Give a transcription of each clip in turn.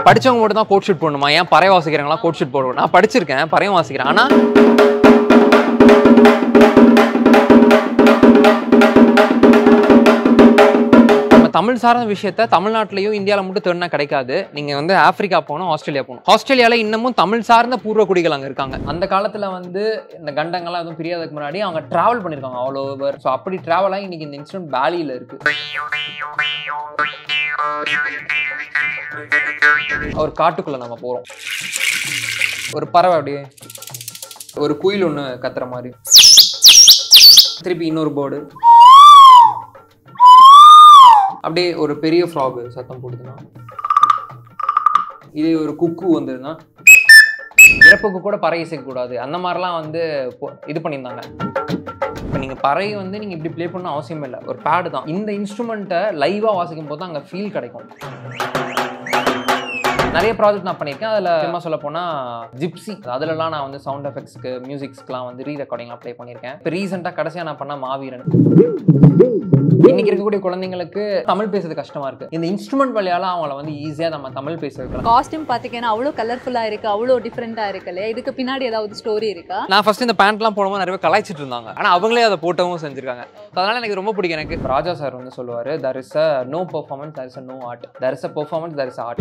படிச்சவங்க மட்டும் தான் கோட் ஷூட் போடணுமா ஏன் பறைய வாசிக்கிறவங்களாம் கோட் ஷூட் போடணும் நான் படிச்சிருக்கேன் பறையும் வாசிக்கிறேன் ஆனா நம்ம தமிழ் சார்ந்த விஷயத்த தமிழ்நாட்டிலையும் இந்தியாவில் மட்டும் தேடினா கிடைக்காது நீங்க வந்து ஆப்பிரிக்கா போகணும் ஆஸ்திரேலியா போகணும் ஆஸ்திரேலியால இன்னமும் தமிழ் சார்ந்த பூர்வ குடிகள் அங்க இருக்காங்க அந்த காலத்துல வந்து இந்த கண்டங்கள்லாம் எதுவும் பிரியாததுக்கு முன்னாடி அவங்க டிராவல் பண்ணிருக்காங்க ஆல் ஓவர் ஸோ அப்படி டிராவல் ஆகி இன்னைக்கு இந்த இன்ஸ்டன்ட் பேலியில இருக்கு ஒரு காட்டுக்குள்ள நம்ம போறோம் ஒரு பறவை அப்படியே ஒரு குயில் ஒன்று கத்துற மாதிரி திருப்பி இன்னொரு பேர்டு அப்படியே ஒரு பெரிய ஃப்ராக் சத்தம் போடுதுன்னா இதே ஒரு குக்கு வந்ததுன்னா இறப்புக்கு கூட பறை இசைக்கக்கூடாது அந்த மாதிரிலாம் வந்து பொ- இது பண்ணியிருந்தாங்க இப்போ நீங்கள் பறை வந்து நீங்கள் இப்படி ப்ளே பண்ணணும் அவசியம் இல்லை ஒரு பேடு தான் இந்த இன்ஸ்ட்ருமெண்ட்டை லைவாக வாசிக்கும் போது தான் அங்கே ஃபீல் கிடைக்கும் நிறைய ப்ராஜெக்ட் நான் பண்ணியிருக்கேன் அதில் சும்மா சொல்ல போனால் ஜிப்சி அதுலலாம் நான் வந்து சவுண்ட் எஃபெக்ட்ஸ்க்கு மியூசிக்ஸ்க்குலாம் வந்து ரீ ரெக்கார்டிங்லாம் ப்ளே பண்ணியிருக்கேன் இப்போ ரீசெண்டாக கடைசியாக நான் பண்ண மாவீரன் இன்னைக்கு இருக்கக்கூடிய குழந்தைங்களுக்கு தமிழ் பேசுறது கஷ்டமா இருக்கு இந்த இன்ஸ்ட்ருமெண்ட் வழியால அவங்கள வந்து ஈஸியா நம்ம தமிழ் பேச வைக்கலாம் காஸ்டியூம் பார்த்தீங்கன்னா அவ்வளோ கலர்ஃபுல்லாக இருக்கு அவ்வளோ டிஃப்ரெண்ட்டாக இருக்கு இல்லையா இதுக்கு பின்னாடி ஏதாவது ஸ்டோரி இருக்கா நான் ஃபர்ஸ்ட் இந்த பேண்ட்லாம் போடும்போது நிறைய பேர் கலாய்ச்சிட்டு இருந்தாங்க ஆனா அவங்களே அதை போட்டவும் செஞ்சிருக்காங்க So அதனால எனக்கு ரொம்ப பிடிக்கும் எனக்கு இப்ப ராஜா சார் வந்து சொல்லுவாரு there is a no performance there is a no art there is a performance there is art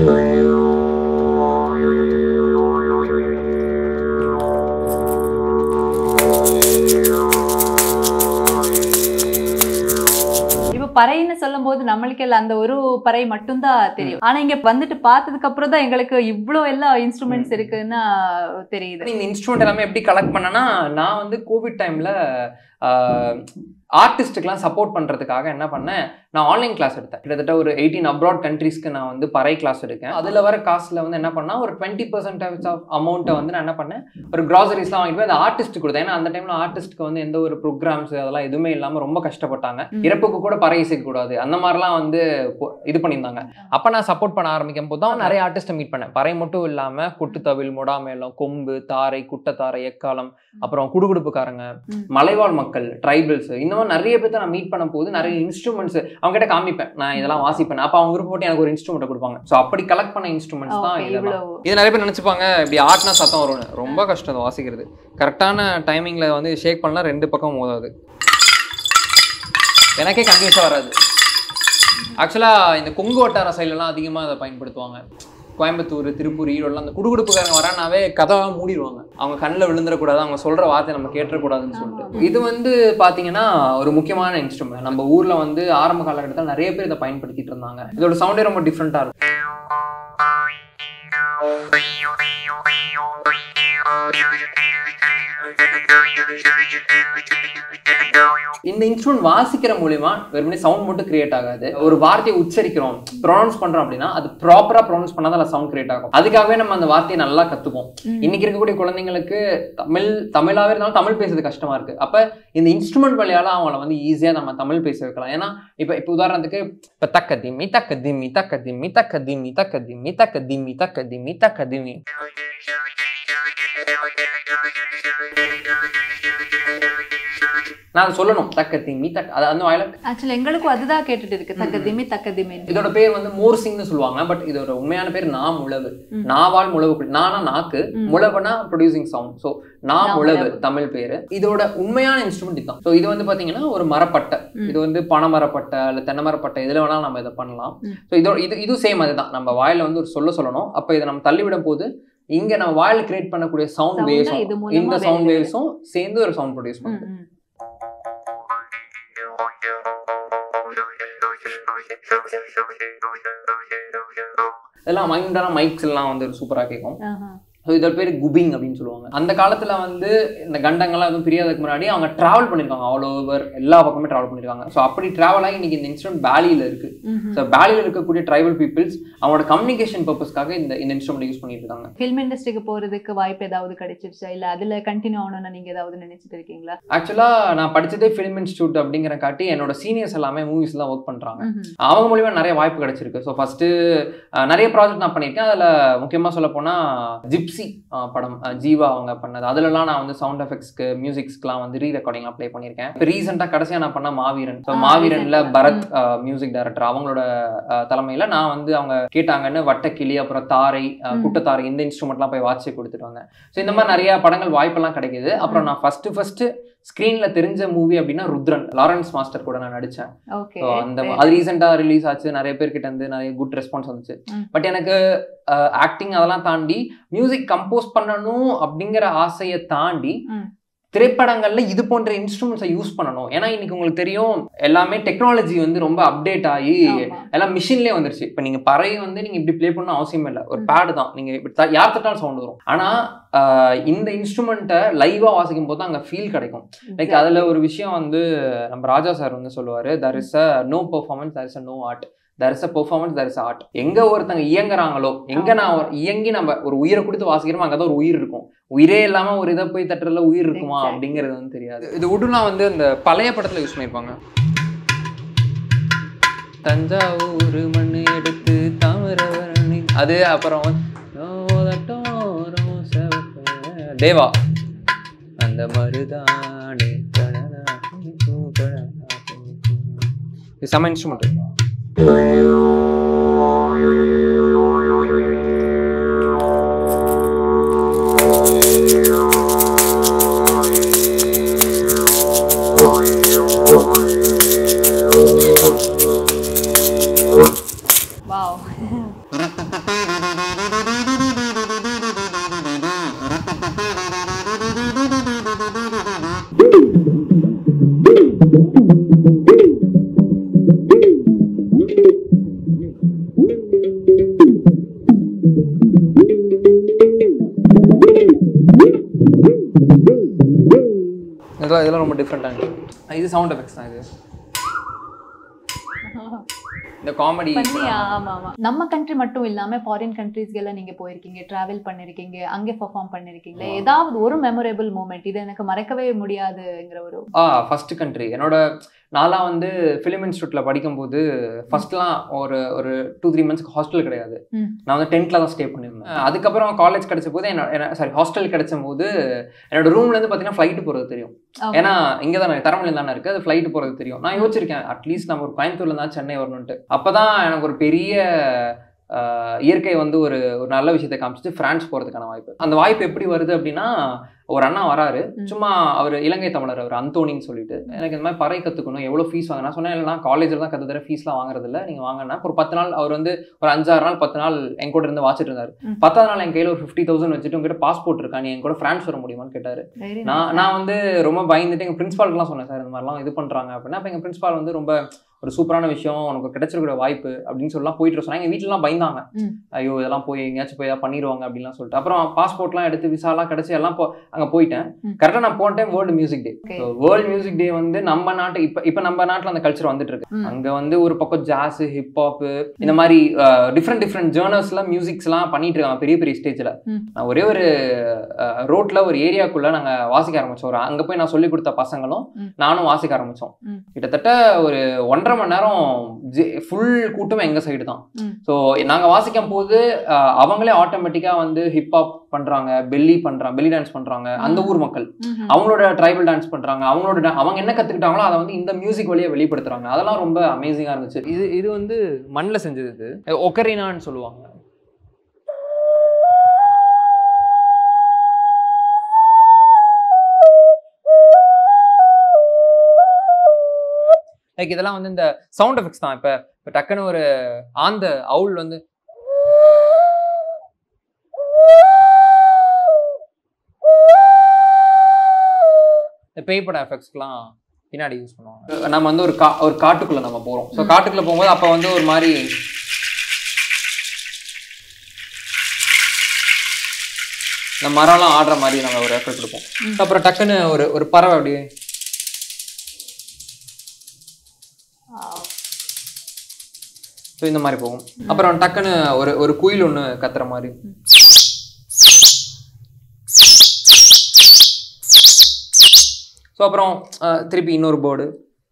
இப்போ பறைன்னு சொல்லும்போது நம்மளுக்கு எல்லாம் அந்த ஒரு பறை மட்டும்தான் தெரியும் ஆனா இங்க வந்துட்டு பார்த்ததுக்கு அப்புறம் தான் எங்களுக்கு இவ்வளோ எல்லாம் இன்ஸ்ட்ருமெண்ட்ஸ் இருக்குன்னு தெரியுது இந்த இன்ஸ்ட்ருமெண்ட் எல்லாமே எப்படி கலெக்ட் பண்ணனா நான் வந்து கோவிட் டைம்ல ஆர்டிஸ்ட்டுக்கெலாம் சப்போர்ட் பண்ணுறதுக்காக என்ன பண்ணேன் நான் ஆன்லைன் கிளாஸ் எடுத்தேன் கிட்டத்தட்ட ஒரு எயிட்டீன் அப்ராட் கண்ட்ரீஸ்க்கு நான் வந்து பறை கிளாஸ் எடுக்கேன் அதில் வர காசில் வந்து என்ன பண்ணா ஒரு டுவெண்ட்டி பர்சன்டேஜ் ஆஃப் அமௌண்ட்டை வந்து நான் என்ன பண்ணேன் ஒரு க்ராசரிஸ்லாம் வாங்கிட்டு போய் அந்த ஆர்டிஸ்ட் கொடுத்தேன் ஏன்னா அந்த டைமில் ஆர்டிஸ்ட்க்கு வந்து எந்த ஒரு ப்ரோக்ராம்ஸ் அதெல்லாம் எதுவுமே இல்லாமல் ரொம்ப கஷ்டப்பட்டாங்க ம். இறப்புக்கு கூட பறை இசைக்கக்கூடாது அந்த மாதிரிலாம் வந்து பொ- இது பண்ணியிருந்தாங்க அப்போ நான் சப்போர்ட் பண்ண ஆரம்பிக்கும் போது தான் நிறைய ஆர்டிஸ்ட்டை மீட் பண்ணேன் பறை மட்டும் இல்லாமல் குட்டுத்தவில் முடாமேளம் கொம்பு தாரை குட்டத்தாரை எக்காலம் அப்புறம் குடுகுடுப்புக்காரங்க ம். மலைவாழ் மக்கள் ட்ரைபல்ஸ் இந்த மாதிரி நிறைய பேர்த்த நான் மீட் பண்ணும் போது நிறைய இன்ஸ்ட்ருமெண்ட்ஸ் அவங்க கிட்ட காமிப்பேன் நான் இதெல்லாம் வாசிப்பேன் அப்போ அவங்க விருப்பப்பட்டு எனக்கு ஒரு இன்ஸ்ட்ருமெண்ட் கொடுப்பாங்க ஸோ அப்படி கலெக்ட் பண்ண இன்ஸ்ட்ருமெண்ட்ஸ் தான் ஓகே இதெல்லாம் இவ்வளோ இது நிறைய பேர் நினைச்சுப்பாங்க இப்படி ஆட்டினா சத்தம் வரும்னு ரொம்ப கஷ்டம் அதை வாசிக்கிறது கரெக்டான டைமிங்ல வந்து ஷேக் பண்ணலாம் ரெண்டு பக்கம் மோதாது எனக்கே கன்ஃபியூஸாக வராது ஆக்சுவலாக இந்த கொங்கு வட்டார சைட்லலாம் அதிகமாக அதை பயன்படுத்துவாங்க கோயம்புத்தூர் திருப்பூர் ஈரோடுலாம் அந்த குடுகுடுப்புக்காரங்க வரானாவே கதவை மூடிடுவாங்க அவங்க கண்ணில் விழுந்துடக்கூடாது அவங்க சொல்கிற வார்த்தை நம்ம கேட்டுறக்கூடாதுன்னு சொல்லிட்டு இது வந்து பார்த்தீங்கன்னா ஒரு முக்கியமான இன்ஸ்ட்ருமெண்ட் நம்ம ஊரில் வந்து ஆரம்ப காலகட்டத்தில் நிறைய பேர் இதை பயன்படுத்திட்டு இருந்தாங்க இதோட சவுண்டே ரொம்ப டிஃப்ரெண்ட்டாக இருக்கும் இந்த இன்ஸ்ட்ருமெண்ட் வாசிக்கிற மூலியமா வெறுமனே சவுண்ட் மட்டும் கிரியேட் ஆகாது ஒரு வார்த்தையை உச்சரிக்கிறோம் ப்ரொனவுன்ஸ் பண்றோம் அப்படின்னா அது ப்ராப்பரா ப்ரொனவுன்ஸ் பண்ணாதான் அதில் சவுண்ட் கிரியேட் ஆகும் அதுக்காகவே நம்ம அந்த வார்த்தையை நல்லா கத்துப்போம் இன்னைக்கு இருக்கக்கூடிய குழந்தைங்களுக்கு தமிழ் தமிழாவே இருந்தாலும் தமிழ் பேசுறது கஷ்டமா இருக்கு அப்ப இந்த இன்ஸ்ட்ருமெண்ட் வழியால அவங்கள வந்து ஈஸியா நம்ம தமிழ் பேச வைக்கலாம் ஏன்னா இப்ப இப்ப உதாரணத்துக்கு இப்ப தக்க திம்மி தக்க திம்மி தக்க திம்மி தக்க திம்மி தக்க திம்மி தக்க திம்மி தக்க திம்மி தக்க திம்மி நான் அதை சொல்லணும் தக்க திம்மி தக்க அது அந்த வாயில ஆக்சுவலி எங்களுக்கும் அதுதான் கேட்டுட்டு இருக்கு தக்க திமி தக்க திமி இதோட பேர் வந்து மோர்சிங்னு சொல்லுவாங்க பட் இதோட உண்மையான பேர் நா முழவு ம். நாவால் முழவு குடி- நானா நாக்கு ம். முழவுனா ப்ரொடியூசிங் சவுண்ட் ஸோ நா நா முழவு முழவு. தமிழ் பேரு இதோட உண்மையான இன்ஸ்ட்ருமெண்ட் இதுதான் ஸோ இது வந்து பாத்தீங்கன்னா ஒரு மரப்பட்டை ம். இது வந்து பனைமரப்பட்டை இல்ல தென்னை மரப்பட்டை இதுல வேணாலும் நம்ம இதை பண்ணலாம் ம். ஸோ இதோட இது இது சேம் அதுதான் நம்ம வாயில வந்து ஒரு சொல்ல சொல்லணும் அப்ப இதை நம்ம தள்ளிவிடும் போது இங்க நம்ம வாயில கிரியேட் பண்ணக்கூடிய சவுண்ட் Sound-ஆ இது வேவ்ஸும் மூலமா இந்த சவுண்ட் வெளியில வேவ்ஸும் சேர்ந்து ஒரு சவுண்ட் ப்ரொடியூஸ் ம், பண்ணும் ம். இதெல்லாம் மைண்டான மைக்ஸ் எல்லாம் வந்து சூப்பரா கேட்கும் ஆஹா. ஸோ இதோட பேர் குபிங் அப்படின்னு சொல்லுவாங்க அந்த காலத்துல வந்து இந்த கண்டங்கள்லாம் எதுவும் பிரியாததுக்கு முன்னாடி அவங்க டிராவல் பண்ணிருக்காங்க ஆல் ஓவர் எல்லா பக்கமே டிராவல் பண்ணிருக்காங்க ஸோ அப்படி டிராவல் ஆகி இன்னைக்கு இந்த இன்ஸ்ட்ருமெண்ட் பேலியில் இருக்கு ம்ஹும். ஸோ பேலியில் இருக்கக்கூடிய ட்ரைபல் பீப்புள்ஸ் அவங்களோட கம்யூனிகேஷன் பர்பஸ்க்காக இந்த இந்த இன்ஸ்ட்ருமெண்ட் யூஸ் பண்ணிட்டு இருக்காங்க ஃபில்ம் இண்டஸ்ட்ரிக்கு போறதுக்கு வாய்ப்பு ஏதாவது கிடைச்சிருச்சா இல்ல அதுல கண்டினியூ ஆகணும்னு நீங்க ஏதாவது நினைச்சிட்டு இருக்கீங்களா ஆக்சுவலாக நான் படிச்சதே ஃபிலிம் இன்ஸ்டியூட் அப்படிங்கிற காட்டி என்னோட சீனியர்ஸ் எல்லாமே மூவிஸ் தான் ஒர்க் பண்றாங்க ம்ஹும். அவங்க மூலியமா நிறைய வாய்ப்பு கிடைச்சிருக்கு ஸோ ஃபர்ஸ்ட் நிறைய ப்ராஜெக்ட் நான் பண்ணியிருக்கேன் அதில் முக்கியமாக சொல்ல போனால் ஜிப்சி அஹ், படம் அஹ், ஜீவா அவங்க அவங்க பண்ணது அதுலலாம் நான் வந்து சவுண்ட் எஃபெக்ட்ஸ்க்கு மியூசிக்ஸ்க்குலாம் வந்து ரீ ரெக்கார்டிங்லாம் ப்ளே பண்ணியிருக்கேன் இப்போ ரீசெண்டாக கடைசியாக நான் பண்ண மாவீரன் ஸோ ஆ, மாவீரன்ல recent-ஆ. பரத் மியூசிக் டைரக்டர் அவங்களோட அஹ், தலைமையில நான் வந்து அவங்க கேட்டாங்கன்னு வட்டக்கிளி அப்புறம் தாரை அஹ், ம். குட்டத்தாரை இந்த இன்ஸ்ட்ருமெண்ட்லாம் போய் வாட்சி கொடுத்துட்டு வந்தேன் ஸோ இந்த மாதிரி நிறைய படங்கள் வாய்ப்பெல்லாம் கிடைக்குது அப்புறம் நான் ஃபர்ஸ்ட் ஃபர்ஸ்ட் ஸ்க்ரீன்ல தெரிஞ்ச மூவி அப்படின்னா ருத்ரன் லாரன்ஸ் மாஸ்டர் கூட நான் நடிச்சேன் ஓகே ஸோ அந்த அது ரீசெண்டாக ரிலீஸ் ஆச்சு நிறைய பேர்கிட்ட இருந்து நிறைய குட் ரெஸ்பான்ஸ் வந்துச்சு ம். பட் எனக்கு ஆக்டிங் அதெல்லாம் தாண்டி மியூசிக் கம்போஸ் பண்ணணும் அப்படிங்கிற ஆசையை தாண்டி ம். திரைப்படங்கள்ல இது போன்ற இன்ஸ்ட்ருமெண்ட்ஸை யூஸ் பண்ணணும் ஏன்னா இன்னைக்கு உங்களுக்கு தெரியும் எல்லாமே டெக்னாலஜி வந்து ரொம்ப அப்டேட் ஆகி எல்லாம் மிஷின்லேயே வந்துருச்சு இப்போ நீங்க பறை வந்து நீங்க இப்படி ப்ளே பண்ணணும் அவசியம் இல்லை ஒரு ம். பேடு தான் நீங்க இப்படி த- யார் தட்டாலும் சவுண்ட் வரும் ஆனா ஆஹ், இந்த இன்ஸ்ட்ருமெண்ட்டை லைவா வாசிக்கும் போது தான் அங்க ஃபீல் கிடைக்கும் லைக் அதுல ஒரு விஷயம் வந்து நம்ம ராஜா சார் வந்து சொல்லுவாரு there is a no performance there is a no art there is a performance there is art எங்க ஒருத்தங்க இயங்குறாங்களோ எங்க நான் ஒரு- இயங்கி நம்ம ஒரு உயிரை கொடுத்து வாசிக்கிறோமோ அங்கதான் ஒரு உயிர் இருக்கும் உயிரே இல்லாம ஒரு இதை போய் தட்டுறதுல உயிர் இருக்குமா Exactly. அப்படிங்கிறது வந்து தெரியாது இது உடுலாம் வந்து இந்த பழைய படத்துல யூஸ் பண்ணிருப்பாங்க தஞ்சாவூர் மண் எடுத்து தாமிரவரணி அது அப்புறம் வந்து, "ஓதட்டும் ரோசவப்ப." தேவா அந்த மருதாணி கழலா குளிக்கும் கழலா குளிக்கும். இது செம இன்ஸ்ட்ருமெண்ட் வாவ் இதெல்லாம் இதெல்லாம் ரொம்ப டிஃப்ரெண்டாக இது சவுண்ட் எஃபெக்ட்ஸ் தான் இது இந்த காமெடி பண்ணி ஆமா ஆமா நம்ம கண்ட்ரி மட்டும் இல்லாம ஃபாரின் கண்ட்ரீஸ்க்கு நீங்க போயிருக்கீங்க டிராவல் பண்ணிருக்கீங்க அங்கே பெர்ஃபார்ம் பண்ணிருக்கீங்களா ஏதாவது ஒரு மெமரபிள் மூமெண்ட் இது எனக்கு மறக்கவே முடியாதுங்கிற ஒரு ஆ ஃபர்ஸ்ட் கண்ட்ரி என்னோட நான்லாம் வந்து ஃபிலிம் இன்ஸ்டியூட்டில் படிக்கும்போது ஃபர்ஸ்ட்லாம் ஒரு ஒரு டூ த்ரீ மந்த்ஸ்க்கு ஹாஸ்டல் கிடையாது ம். நான் நான் வந்து டென்த்தில் தான் ஸ்டே பண்ணியிருந்தேன் அதுக்கப்புறம் காலேஜ் கிடைச்ச போது என்ன சாரி ஹாஸ்டல் கிடைச்ச போது என்னோட ரூம்லேருந்து பார்த்தீங்கன்னா ஃப்ளைட்டு போகிறது தெரியும் Okay. ஏன்னா இங்கே தானே தரமணியில் தானே இருக்குது அது ஃப்ளைட்டு போகிறது தெரியும் நான் யோசிச்சிருக்கேன் அட்லீஸ்ட் நம்ம ஒரு கோயம்புத்தூர்ல தான் சென்னை வரணுன்ட்டு அப்போ தான் எனக்கு ஒரு பெரிய ஆஹ், இயற்கை வந்து ஒரு ஒரு நல்ல விஷயத்தை காமிச்சிட்டு ஃப்ரான்ஸ் போகிறதுக்கான வாய்ப்பு அந்த வாய்ப்பு எப்படி வருது அப்படின்னா ஒரு அண்ணா வராரு ம். சும்மா அவர் இலங்கை தமிழர் அவர் அந்தோனின்னு சொல்லிட்டு எனக்கு இந்த மாதிரி பறை கற்றுக்கணும் எவ்வளோ ஃபீஸ் வாங்க நான் சொன்னேன் இல்லைனா காலேஜில் தான் கற்று தர ஃபீஸ்லாம் வாங்குறது இல்லை நீங்கள் வாங்கினா ஒரு பத்து நாள் அவர் வந்து ஒரு அஞ்சாறு நாள் பத்து நாள் என் கூட இருந்து வாச்சிட்டு இருந்தார் ம். பத்தாவது நாள் என் கையில் ஒரு ஃபிஃப்டி தௌசண்ட் வச்சுட்டு உங்ககிட்ட பாஸ்போர்ட் இருக்கா நீ என் கூட ஃப்ரான்ஸ் வர முடியுமான்னு கேட்டார் Very நான் nice. நான் வந்து ரொம்ப பயந்துட்டு எங்கள் பிரின்ஸ்பால்க்குலாம் சொன்னேன் சார் இந்த மாதிரிலாம் இது பண்ணுறாங்க அப்படின்னா அப்போ எங்கள் பிரின்ஸ்பால் வந்து ரொம்ப ஒரு சூப்பரான விஷயம் உனக்கு கிடைச்சிருக்கிற வாய்ப்பு அப்படின்னு சொல்லலாம் போயிட்டு வர சொன்னாங்க எங்கள் வீட்டிலலாம் பயந்தாங்க ம். ஐயோ இதெல்லாம் போய் எங்கேயாச்சும் போய் ஏதாவது பண்ணிடுவாங்க அப்படின்லாம் சொல்லிட்டு அப்புறம் பாஸ்போர்ட்லாம் எடுத்து விசாலாம் கிடைச்சி எல்லாம் போ அங்கே போயிட்டேன் ம். கரெக்டாக நான் போன time world music day Okay. So world music day வந்து நம்ம நாட்டு இப்போ இப்போ நம்ம நாட்டில் அந்த கல்ச்சர் வந்துட்டு இருக்கு ம். அங்க வந்து ஒரு பக்கம் ஜாஸ் ஹிப்ஹாப் இந்த மாதிரி டிஃப்ரெண்ட் டிஃப்ரெண்ட் ஜேர்னல்ஸ்லாம் மியூசிக்ஸ்லாம் பண்ணிட்டு இருக்காங்க பெரிய பெரிய ஸ்டேஜ்ல ம். நான் ஒரே ஒரு ரோட்ல ஒரு ஏரியாக்குள்ள நாங்க வாசிக்க ஆரம்பிச்சோம் ஒரு அங்க போய் நான் சொல்லி கொடுத்த பசங்களும் ம். நானும் வாசிக்க ஆரம்பிச்சோம் ம். கிட்டத்தட்ட ஒரு ஒன்றரை மணி நேரம் ஃபுல் கூட்டம் எங்க சைடு தான் ம். ஸோ நாங்க வாசிக்கும் போது அஹ், அவங்களே ஆட்டோமேட்டிக்கா வந்து ஹிப்ஹாப் பண்றாங்க பெல்லி பண்றாங்க பெல்லி டான்ஸ் பண்றாங்க அந்த ஊர் மக்கள் ம்ஹும். அவங்களோட ட்ரைபல் டான்ஸ் பண்றாங்க அவங்களோட da- அவங்க என்ன கத்துக்கிட்டாங்களோ அதை வந்து இந்த மியூசிக் வழியா வெளிப்படுத்துறாங்க அதெல்லாம் ரொம்ப அமேசிங்கா இருந்துச்சு இது இது வந்து மண்ணில் செஞ்சது இது ஒக்கரினான்னு சொல்லுவாங்க லைக் இதெல்லாம் வந்து இந்த சவுண்ட் எஃபெக்ட்ஸ் தான் இப்ப இப்ப டக்குன்னு ஒரு ஆந்த அவுல் வந்து இந்த பேய் பட எஃபெக்ட்ஸ்க்குலாம் பின்னாடி யூஸ் பண்ணுவாங்க நம்ம வந்து ஒரு கா ஒரு காட்டுக்குள்ள நம்ம போறோம் ஸோ காட்டுக்குள்ள போகும்போது அப்ப வந்து ஒரு மாதிரி இந்த மரம்லாம் ஆடுற மாதிரி நம்ம ஒரு எஃபெக்ட் கொடுப்போம் ம். அப்புறம் டக்குன்னு ஒரு ஒரு பறவை அப்படியே Wow. ஸோ இந்த மாதிரி போகும் அப்புறம் டக்குன்னு ஒரு ஒரு குயில் ஒன்று கத்துற மாதிரி ஸோ அப்புறம் அஹ், திருப்பி இன்னொரு போர்டு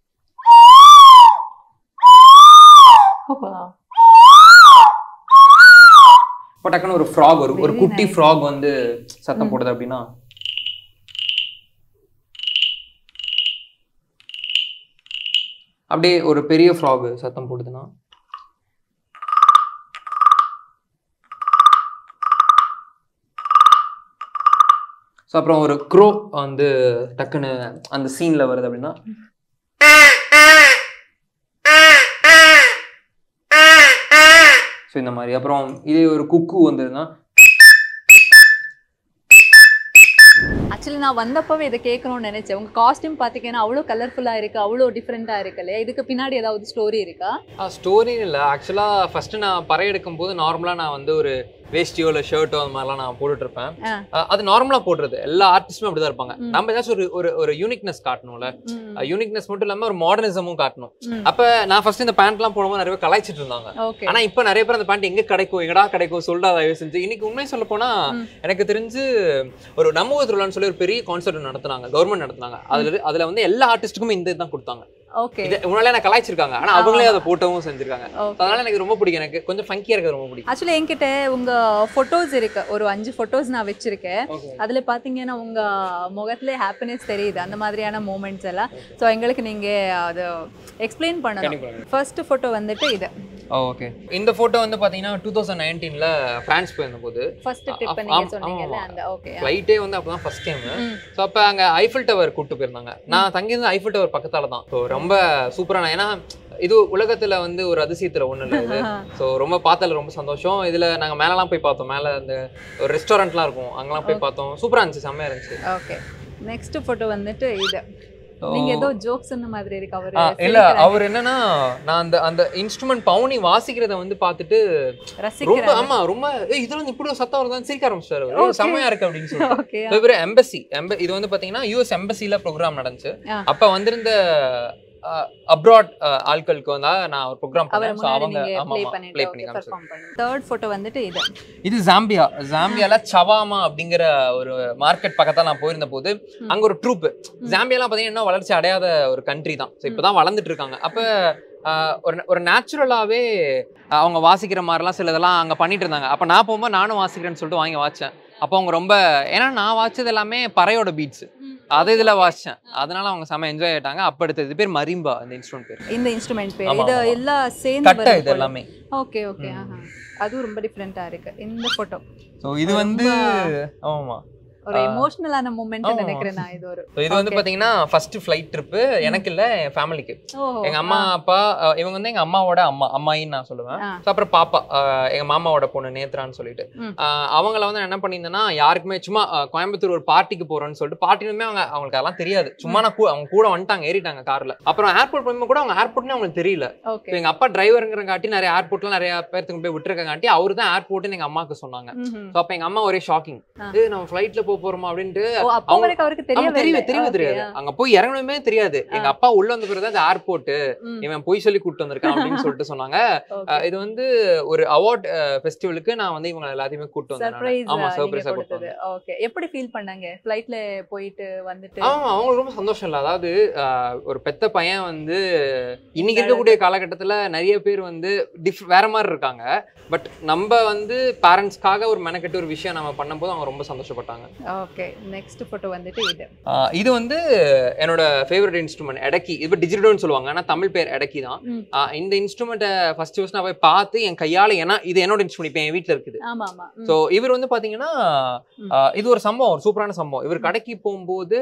Wow. இப்போ டக்குன்னு ஒரு ஃப்ராக் ஒரு ஒரு Very குட்டி nice. ஃப்ராக் வந்து சத்தம் போடுது அப்படின்னா அப்படியே ஒரு பெரிய ஃப்ராக் சத்தம் போடுதுன்னா ஸோ அப்புறம் ஒரு க்ரோ வந்து டக்குன்னு அந்த சீன்ல வருது அப்படின்னா ஸோ இந்த மாதிரி அப்புறம் இதே ஒரு குக்கு வந்ததுன்னா ஆக்சுவலி நான் வந்தப்பவே இதை கேட்கணும்னு நினைச்சேன் உங்க காஸ்டியூம் பாத்தீங்கன்னா அவ்வளோ கலர்ஃபுல்லா இருக்கு அவ்வளோ டிஃப்ரெண்டா இருக்கு இல்லையா இதுக்கு பின்னாடி ஏதாவது ஸ்டோரி இருக்கா ஸ்டோரி இல்லை ஆக்சுவலாக ஃபஸ்ட்டு நான் பறை எடுக்கும் போது நார்மலாக நான் வந்து ஒரு வேஷ்டியோ இல்லை ஷர்ட்டோ அந்த மாதிரிலாம் நான் போட்டுட்டு இருப்பேன் ஆ. அஹ் அது நார்மலாக போடுறது எல்லா ஆர்டிஸ்டுமே அப்படி தான் இருப்பாங்க ம். நம்ம ஏதாச்சும் ஒரு ஒரு ஒரு யூனிக்னஸ் காட்டணும்ல ம். யூனிக்னஸ் மட்டும் இல்லாமல் ஒரு மாடர்னிசமும் காட்டணும் ம். அப்போ நான் ஃபர்ஸ்ட் இந்த பேண்ட்லாம் போடும்போது நிறைய பேர் கலாய்ச்சிட்டு இருந்தாங்க ஓகே ஆனா இப்போ நிறைய பேர் அந்த பேண்ட் எங்க கிடைக்கும் எங்கடா கிடைக்கும் சொல்றா தயவு செஞ்சு இன்னைக்கு உண்மை சொல்ல போனா ம். எனக்கு தெரிஞ்சு ஒரு நம்ம ஊர் திருவிழான்னு சொல்லி ஒரு பெரிய கான்சர்ட் நடத்துனாங்க கவர்மெண்ட் நடத்துனாங்க அதுல அதுல வந்து எல்லா ஆர்டிஸ்ட்டுக்கும் இந்த இதுதான் கொடுத்தாங்க ஓகே இது முன்னாலே என்ன கலாய்ச்சிருக்காங்க ஆனா அவங்களே அதை போட்டவும் செஞ்சிருக்காங்க So ஓகே அதனால எனக்கு ரொம்ப பிடிக்கும் எனக்கு கொஞ்சம் ஃபங்கியா இருக்கிறது ரொம்ப பிடிக்கும் ஆக்சுவலி என்கிட்ட உங்க போட்டோஸ் இருக்கு ஒரு அஞ்சு போட்டோஸ் நான் வச்சிருக்கேன் அதுல பாத்தீங்கன்னா உங்க முகத்துல ஹாப்பினஸ் தெரியுது அந்த மாதிரியான மூமெண்ட்ஸ் எல்லாம் ஸோ எங்களுக்கு நீங்க அது எக்ஸ்பிளைன் பண்ணணும் கண்டிப்பா ஃபர்ஸ்ட் போட்டோ வந்துட்டு இது ஓகே இந்த போட்டோ வந்து பாத்தீங்கன்னா டூ தௌசண்ட் நைன்டீன்ல பிரான்ஸ் போயிருந்த போது ஃபர்ஸ்ட் ஆ, ட்ரிப் ஆமா, நீங்க ஆமா, சொன்னீங்கல்ல ஆமா. அந்த ஓகே ஃப்ளைட்டே வந்து அப்பதான் ஃபர்ஸ்ட் டைம் ஸோ அப்போ அங்கே ஐஃபில் டவர் கூட்டு போயிருந்தாங்க நான் தங்கியிருந்த ஐஃபில் டவர் பக்கத்தால தான் ஸோ ரொம்ப சூப்பரான ஏன்னா இது உலகத்துல வந்து ஒரு அதிசயத்துல ஒண்ணு இல்லை இது ஸோ ரொம்ப பார்த்ததுல ரொம்ப சந்தோஷம் இதுல நாங்க மேலலாம் போய் பார்த்தோம் மேல அந்த ஒரு ரெஸ்டாரண்ட்லாம் இருக்கும் அங்கெல்லாம் போய் பார்த்தோம் சூப்பரா இருந்துச்சு செம்மையா இருந்துச்சு ஓகே நெக்ஸ்ட் போட்டோ வந்துட்டு இது நீங்க ஏதோ ஜோக் சொன்ன மாதிரி இருக்கு அவரு ஆ, இல்ல அவர் என்னன்னா நான் அந்த அந்த இன்ஸ்ட்ருமெண்ட் பவுனி வாசிக்கிறத வந்து பார்த்துட்டு ரொம்ப ரசிக்கிறேன் ஆமா ரொம்ப ஏய் இதுல இருந்து இப்படி ஒரு சத்தம் வருதான்னு சிரிக்க ஆரம்பிச்சிட்டாரு அவரு. Okay. செம்மையா இருக்கு அப்படின்னு சொல்லி ஓகே இப்போ இவரு எம்பசி எம்ப இது வந்து பாத்தீங்கன்னா யூஎஸ் எம்பசில ப்ரோக்ராம் நடந்துச்சு ஆ. அப்ப வந்திருந்த அப்ராட் ஆட்களுக்கு வந்து நான் ஒரு ப்ரோக்ராம் அவர் பண்ணேன் ஸோ முன்னாடி அவங்க நீங்க ஆமா ப்ளே ஆமா பண்ணிட்டு ப்ளே ஓகே பண்ணி காமிச்சது பெர்ஃபார்ம் பண்ணி தேர்ட் போட்டோ வந்துட்டு இது இது ஜாம்பியா ஜாம்பியால சவாமா அப்படிங்கிற ஒரு மார்க்கெட் பக்கத்தால நான் போயிருந்த போது ம். அங்க ஒரு ட்ரூப் ஜாம்பியாலாம் பாத்தீங்கன்னா இன்னும் வளர்ச்சி அடையாத ஒரு கண்ட்ரி தான் ஸோ இப்பதான் வளர்ந்துட்டு இருக்காங்க அப்ப ஆஹ், ஒரு ஒரு நேச்சுரலாவே அவங்க வாசிக்கிற மாதிரிலாம் சில இதெல்லாம் அங்க பண்ணிட்டு இருந்தாங்க அப்ப நான் போகும்போது நானும் வாசிக்கிறேன்னு சொல்லிட்டு வாங்கி வாச்சேன் அப்போ அவங்க ரொம்ப ஏன்னா நான் வாச்சது எல்லாமே பறையோட பீட்ஸ் அது இதுல வாசிச்சேன் அதனால அவங்க செம என்ஜாய் ஆயிட்டாங்க அப்ப எடுத்தது இது பேர் மரிம்பா அந்த இன்ஸ்ட்ருமெண்ட் பேர் இந்த இன்ஸ்ட்ருமெண்ட் பேர் ஆமா, இது ஆமா. எல்லாம் சேர்ந்து கட்டை வரும் இது போல. எல்லாமே ஓகே ஓகே ஆஹா அதுவும் ரொம்ப டிஃப்ரெண்டா இருக்கு இந்த போட்டோ ஸோ இது வந்து ஆமா ஒரு ஆ. எமோஷனலான மூமெண்ட் ஆமா. நினைக்கிறேன் நான் இது ஒரு ஸோ இது வந்து Okay. பாத்தீங்கன்னா ஃபர்ஸ்ட் ஃப்ளைட் ட்ரிப்பு எனக்கு இல்ல என் ஃபேமிலிக்கு ஓ எங்க அம்மா அப்பா அஹ் இவங்க வந்து எங்க அம்மாவோட அம்மா அம்மாயின்னு நான் சொல்லுவேன் ஆ. So அப்புறம் பாப்பா அஹ் எங்க மாமாவோட பொண்ணு நேத்ரான்னு சொல்லிட்டு ம். அஹ் அவங்கள வந்து நான் என்ன பண்ணியிருந்தேன்னா யாருக்குமே சும்மா அஹ் கோயம்புத்தூர் ஒரு பார்ட்டிக்கு போறேன்னு சொல்லிட்டு பார்ட்டிலுமே அவங்க அவங்களுக்கு அதெல்லாம் தெரியாது சும்மா நான் கூ- அவங்க கூட வந்துட்டாங்க ஏறிட்டாங்க கார்ல அப்புறம் ஏர்போர்ட் போகும்போது கூட அவங்க ஏர்போர்ட்னு அவங்களுக்கு தெரியல ஓகே So எங்க அப்பா டிரைவருங்கிறங்காட்டி நிறைய ஏர்போர்ட்லாம் நிறைய பேர்த்துக்கு போய் விட்டுருக்காங்காட்டி அவரு தான் ஏர்போர்ட்னு எங்க அம்மாவுக்கு சொன்னாங்க ஸோ அப்ப எங்க அம்மா ஒரே ஷாக்கிங் ஆ. இது நம்ம ஃபிளைட்ல போக போறோமா அப்படின்ட்டு ஓ அப்போ அவங்க- வரைக்கும் அவருக்கு ஆமா, தெரியவே தெரியவே இல்லை. தெரியவே Okay, தெரியாது ஆ. அங்க போய் இறங்கணுமே தெரியாது எங்க அப்பா உள்ள வந்த பிறகு அது ஏர்போர்ட் ம், இவன் பொய் சொல்லி கூட்டு வந்திருக்கான் அப்படின்னு சொல்லிட்டு சொன்னாங்க okay. அஹ் இது வந்து ஒரு அவார்ட் ஃபெஸ்டிவலுக்கு நான் வந்து இவங்க எல்லாத்தையுமே கூட்டு வந்தேன் நானு. Surprise, ஆமா ஆ, சர்ப்ரைஸா நீங்க கூட்டு கொடுத்தது. வந்தேன் Okay. எப்படி ஃபீல் பண்ணாங்க ஃப்ளைட்ல போயிட்டு வந்துட்டு ஆமா அவங்களுக்கு ரொம்ப சந்தோஷம் இல்ல அதாவது அஹ், ஒரு பெத்த பையன் வந்து இன்னைக்கு இருக்கக்கூடிய காலகட்டத்துல நிறைய பேர் வந்து டிஃப் வேற மாதிரி இருக்காங்க பட் நம்ம வந்து பேரண்ட்ஸ்க்காக ஒரு மெனக்கெட்டு ஒரு விஷயம் நம்ம பண்ணும்போது அவங்க ரொம்ப சந்தோஷப்பட்டாங்க ஓகே நெக்ஸ்ட் போட்டோ வந்துட்டு இது ஆஹ் இது வந்து என்னோட ஃபேவரட் இன்ஸ்ட்ருமெண்ட் எடக்கி இது டிஜிட்டல்னு சொல்லுவாங்க ஆனா தமிழ் பேர் எடக்கி தான் ம். ஆஹ் இந்த இன்ஸ்ட்ருமெண்ட்டை ஃபர்ஸ்ட் ஃபர்ஸ்ட் நான் போய் பார்த்து என் கையால ஏன்னா இது என்னோட இன்ஸ்ட்ருமெண்ட் இப்போ என் வீட்ல இருக்குது ஆமா ஆமா ம். ஸோ இவர் வந்து பாத்தீங்கன்னா ம். ஆஹ் இது ஒரு சம்பவம் ஒரு சூப்பரான சம்பவம் இவர் கடைக்கு போகும்போது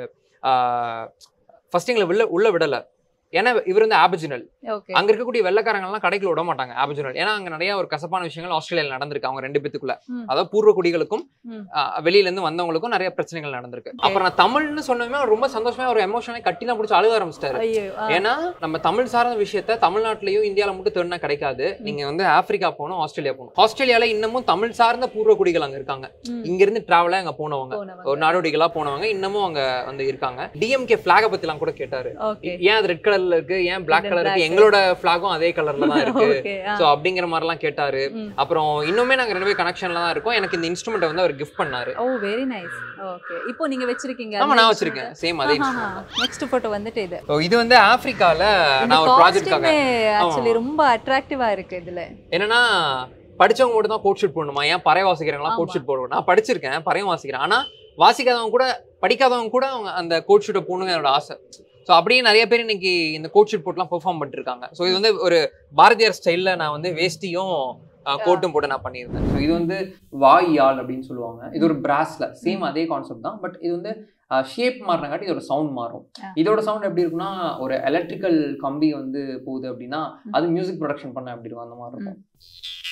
ஃபர்ஸ்ட் எங்களை உள்ள உள்ள விடல ஏன்னா இவர் வந்து ஆபிஜினல் ஓகே அங்க இருக்கக்கூடிய வெள்ளக்காரங்க எல்லாம் கடைக்குள்ள விட மாட்டாங்க ஆபிஜினல் ஏன்னா அங்க நிறைய ஒரு கசப்பான விஷயங்கள் ஆஸ்திரேலியால நடந்திருக்கு அவங்க ரெண்டு பேத்துக்குள்ள ம். அதாவது பூர்வ குடிகளுக்கும் ம். ஆஹ் வெளியில இருந்து வந்தவங்களுக்கும் நிறைய பிரச்சனைகள் நடந்திருக்கு Okay. அப்புறம் நான் தமிழ்னு சொன்னமே அவர் ரொம்ப சந்தோஷமா ஒரு எமோஷனே கட்டி தான் பிடிச்சி அழுக ஆரம்பிச்சிட்டாரு ஐயோ ஆ. ஏன்னா நம்ம தமிழ் சார்ந்த விஷயத்த தமிழ்நாட்டிலயும் இந்தியால மட்டும் தேடினா கிடைக்காது நீங்க வந்து ஆப்பிரிக்கா போகணும் ஆஸ்திரேலியா போகணும் ஆஸ்திரேலியால இன்னமும் தமிழ் சார்ந்த பூர்வ குடிகள் அங்க இருக்காங்க ம். இங்க இருந்து டிராவலா அங்க போனவங்க போனவங்க. ஒரு நாடோடிகளா போனவங்க இன்னமும் அங்க வந்து இருக்காங்க டிஎம்கே பிளாக பத்தி எல்லாம் கூட கேட்டாரு ஓகே ஏன் அது ரெட் கலர்ல இருக்கு ஏன் பிளாக் Red and கலர் இருக்கு black. எங்களோட பிளாகும் அதே கலர்ல தான் இருக்கு ஓகே ஆ. சோ அப்படிங்கிற மாதிரி எல்லாம் கேட்டாரு ம். அப்புறம் இன்னுமே நாங்க ரெண்டு பேரும் கனெக்ஷன்ல தான் இருக்கோம் எனக்கு இந்த இன்ஸ்ட்ருமெண்ட் வந்து அவர் கிஃப்ட் பண்ணாரு ஓ வெரி நைஸ் ஓகே இப்போ நீங்க வச்சிருக்கீங்க ஆமா நான் வச்சிருக்கேன் சேம் அதே இன்ஸ்ட்ருமெண்ட் நெக்ஸ்ட் போட்டோ வந்துட்டு இது ஸோ இது வந்து ஆப்பிரிக்கால இந்த நான் ஒரு ப்ராஜெக்ட்காக காஸ்டியூமே ஆக்சுவலி ரொம்ப அட்ராக்டிவா இருக்கு இதுல என்னன்னா படிச்சவங்க மட்டும் தான் கோட் ஷூட் போடணுமா ஏன் பறை வாசிக்கிறவங்களாம் கோட் ஆமா. ஷூட் போடணும் நான் படிச்சிருக்கேன் பறையும் வாசிக்கிறேன் ஆனா வாசிக்காதவங்க கூட படிக்காதவங்க கூட அவங்க அந்த கோட் ஷூட்டை போகணுங்க என்னோட ஆசை ஸோ அப்படியே நிறைய பேர் இன்னைக்கு இந்த கோட் ஷூட் போட்டுலாம் பெர்ஃபார்ம் பண்ணிருக்காங்க ஸோ இது வந்து ஒரு பாரதியார் ஸ்டைல்ல நான் வந்து வேஷ்டியும் கோட்டும் போட்டு நான் பண்ணியிருந்தேன் ஸோ இது வந்து வாயால் அப்படின்னு சொல்லுவாங்க இது ஒரு பிராஸ்ல சேம் அதே கான்செப்ட் தான் பட் இது வந்து ஷேப் மாறினங்காட்டி இதோட சவுண்ட் மாறும் ஆ. இதோட சவுண்ட் எப்படி இருக்குன்னா ஒரு எலக்ட்ரிக்கல் கம்பி வந்து போகுது அப்படின்னா அது மியூசிக் ப்ரொடக்ஷன் பண்ண எப்படி இருக்கும் அந்த மாதிரி இருக்கும்